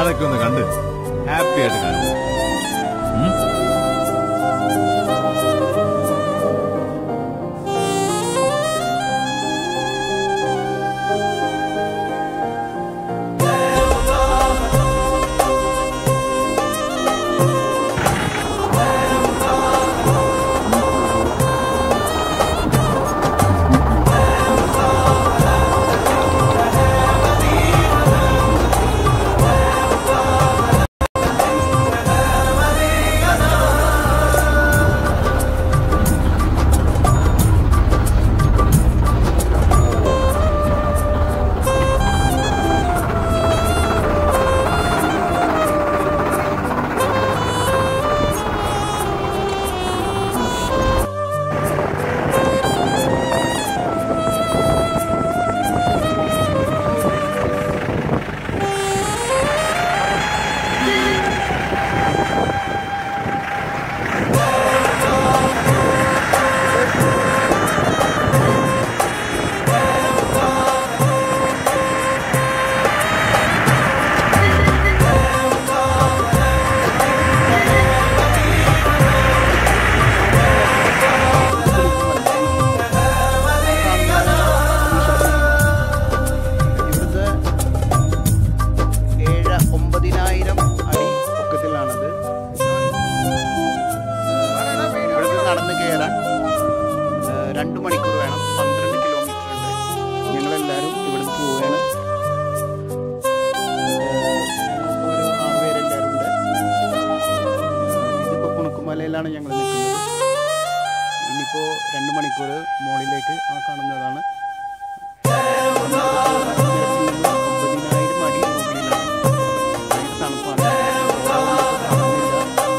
അതൊക്കെ ഒന്ന് കണ്ട് ഹാപ്പി ആയിട്ട് കാണും ഉം? ഇവിടുത്തെ ഏഴ് ഒമ്പതിനായിരം അടി പൊക്കത്തിലാണത് ഇവിടുന്ന് നടന്ന് കയറാൻ ഏഹ്, രണ്ട് മണിക്കൂർ വേണം പന്ത്രണ്ട് കിലോമീറ്റർ ഉണ്ട് ഞങ്ങളെല്ലാവരും ഇവിടുന്ന് പോവുകയാണ് ഏഹ്, ഒരു ആറ് പേരെല്ലാവരും ഉണ്ട് ഇതിപ്പോൾ കുണുക്കുമലയിലാണ് ഞങ്ങൾ നിൽക്കുന്നത് ഇനിയിപ്പോൾ രണ്ട് മണിക്കൂർ മുകളിലേക്ക് ആ കാണുന്നതാണ് ഒമ്പതിനായിരം അടി മുകളിലാണ് ഭയങ്കര തണുപ്പാണ് കാണുന്നില്ല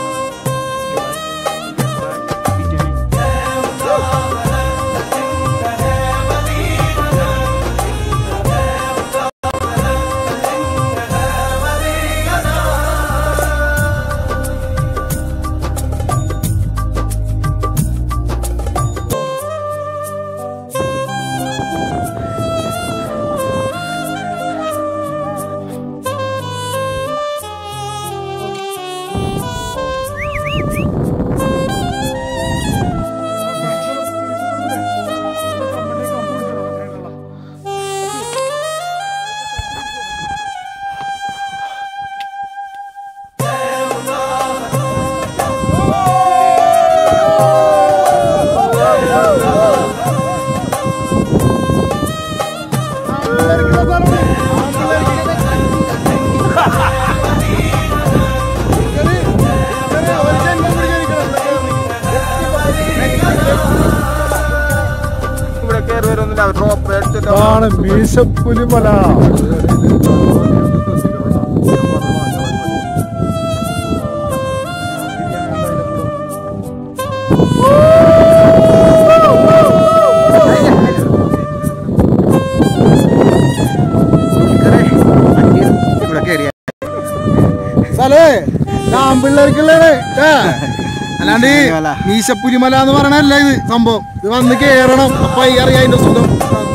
ഇവിടെ കയറി വരുന്നില്ല ഡ്രോപ്പ് എടുത്തിട്ട് ആണ് മീശപ്പുലിമല ഇവിടെ കയറിയ സ്ഥലേ ആമ്പിള്ളേർക്കുള്ളേ അല്ലാണ്ട് ഈ മല. മീശപ്പുലിമല എന്ന് പറയണല്ല ഇത് സംഭവം ഇത് വന്ന് കേറണം അപ്പൊ ഈ അറിയാം അതിന്റെ സുഖം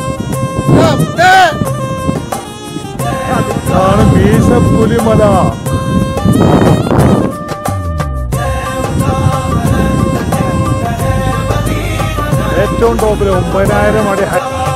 ആണ് മീശപ്പുലിമല ഏറ്റവും ടോപ്പിൽ ഒമ്പതിനായിരം അടി ഹൈ